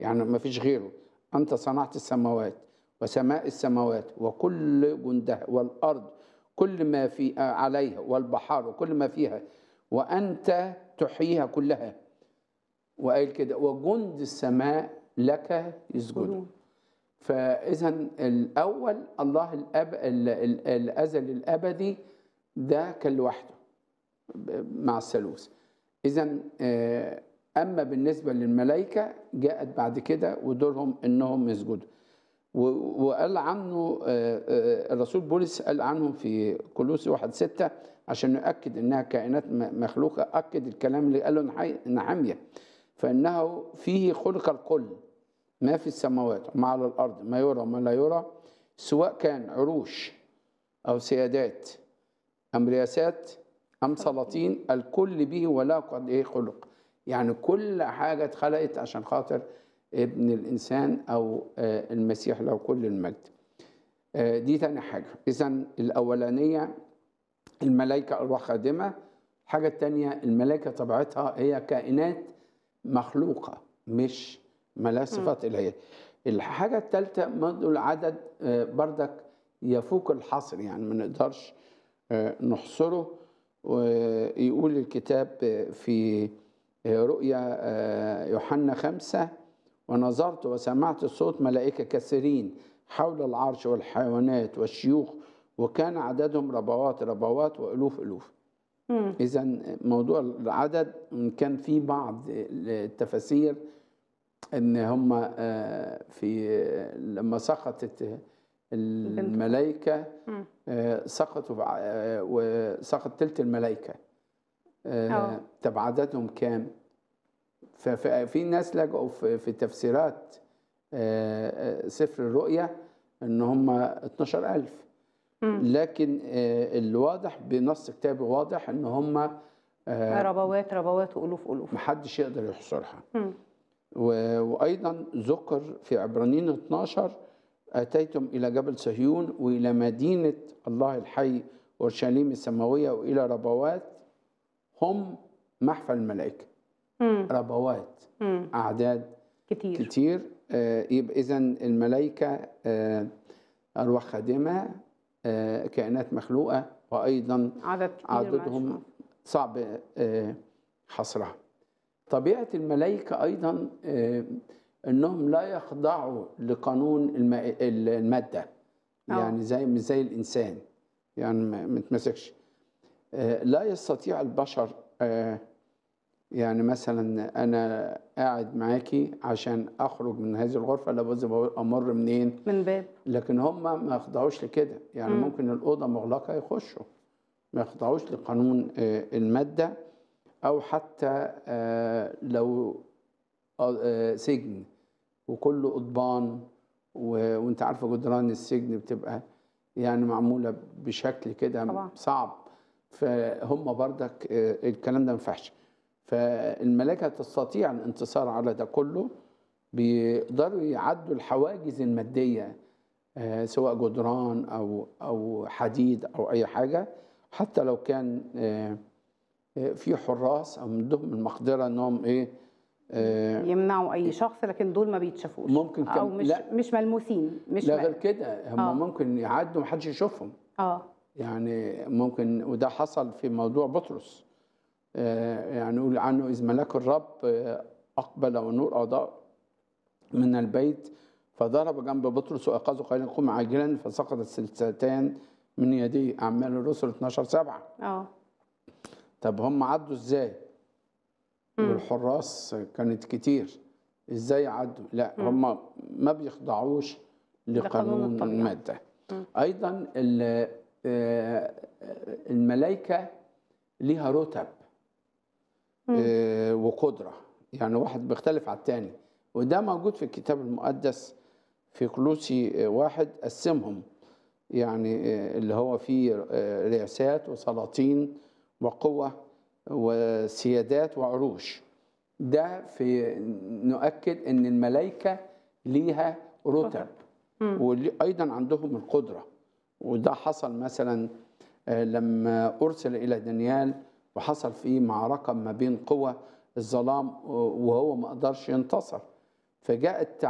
يعني ما فيش غيره أنت صنعت السماوات وسماء السماوات وكل جندها والأرض كل ما في عليها والبحار وكل ما فيها وأنت تحييها كلها وقال كده وجند السماء لك يسجدون فاذا الاول الله الأب ال- ال- الازل الابدي ده كان لوحده ب- مع الثالوث اذا آه، اما بالنسبه للملائكه جاءت بعد كده ودورهم انهم يسجدوا و- وقال عنه آه، آه، الرسول بولس قال عنهم في كولوسي واحد ستة عشان نؤكد انها كائنات م- مخلوقه اكد الكلام اللي قاله نحي- نحميه فانه فيه خلق الكل ما في السماوات وما على الارض ما يرى وما لا يرى سواء كان عروش او سيادات ام رياسات ام سلاطين الكل به ولا قد ايه خلق يعني كل حاجه اتخلقت عشان خاطر ابن الانسان او آه، المسيح له كل المجد آه، دي تاني حاجه اذا الاولانيه الملائكه ارواح خادمه الحاجه التانيه الملائكه طبيعتها هي كائنات مخلوقه مش ملهاش صفات الهيه الحاجه الثالثه برضه العدد آه، بردك يفوق الحصر يعني ما نقدرش آه، نحصره ويقول الكتاب آه، في آه، رؤيا آه، يوحنا خمسة ونظرت وسمعت صوت ملائكة كثيرين حول العرش والحيوانات والشيوخ وكان عددهم ربوات ربوات وألوف ألوف مم. إذا موضوع العدد إن كان في بعض التفاسير ان هم آه، في لما سقطت الملائكه مم. آه، سقطوا في ع- آه، وسقط تلت الملائكه آه، آه. طب عددهم كام؟ ففي في ناس لجأوا في في تفسيرات آه، آه، سفر الرؤيا ان هم 12000 مم. لكن آه، الواضح بنص كتابي واضح ان هم آه، ربوات ربوات والوف الوف محدش يقدر يحصرها مم. و- وأيضا ذكر في عبرانيين 12 أتيتم إلى جبل صهيون وإلى مدينة الله الحي أورشليم السماوية وإلى ربوات هم محفل الملائكة مم. ربوات مم. أعداد كتير كتير آه، يبقى إذا الملائكة آه، أرواح خادمة آه، كائنات مخلوقة وأيضا عدد كتير عددهم معلش. صعب آه، حصرها طبيعة الملائكة أيضا آه، أنهم لا يخضعوا لقانون الم- ال- المادة آه. يعني زي مش زي الإنسان يعني ما ما يتمسكش آه، لا يستطيع البشر آه، يعني مثلا أنا قاعد معاكي عشان أخرج من هذه الغرفة لابد أمر منين من باب لكن هم ما يخضعوش لكده يعني مم. ممكن الأوضة مغلقة يخشوا ما يخضعوش لقانون آه، المادة أو حتى آه، لو آه، آه، سجن وكله قضبان و- وانت عارفة جدران السجن بتبقى يعني معمولة بشكل كده طبعا. صعب فهم بردك آه، الكلام ده ما ينفعش فالملائكة تستطيع الانتصار على ده كله بيقدروا يعدوا الحواجز المادية آه، سواء جدران او او حديد او اي حاجه حتى لو كان آه، آه، في حراس او عندهم المقدره انهم ايه آه، يمنعوا اي شخص لكن دول ما بيتشافوش ممكن او كم- مش لا. مش ملموسين مش لا م- غير كده هم آه. ممكن يعدوا محدش يشوفهم اه يعني ممكن وده حصل في موضوع بطرس آه، يعني يقول عنه إذ ملاك الرب آه، أقبل ونور أضاء من البيت فضرب جنب بطرس وأخذه قائلا قم عاجلا فسقط السلسلتان من يديه أعمال الرسل 12 سبعة اه طب هم عدوا إزاي؟ مم. والحراس كانت كتير إزاي عدوا؟ لا هم ما بيخضعوش لقانون لقانون الطبيعة. المادة مم. ايضا ال- آه، الملائكه ليها رتب مم. آه، وقدره يعني واحد بيختلف على التاني وده موجود في الكتاب المقدس في كلوسي آه، واحد قسمهم يعني آه، اللي هو فيه آه، رئاسات وسلاطين وقوه وسيادات وعروش ده في نؤكد ان الملائكه ليها رتب مم. وايضا عندهم القدره وده حصل مثلا آه، لما ارسل الى دانيال وحصل فيه معركه ما بين قوى الظلام وهو ما قدرش ينتصر فجاء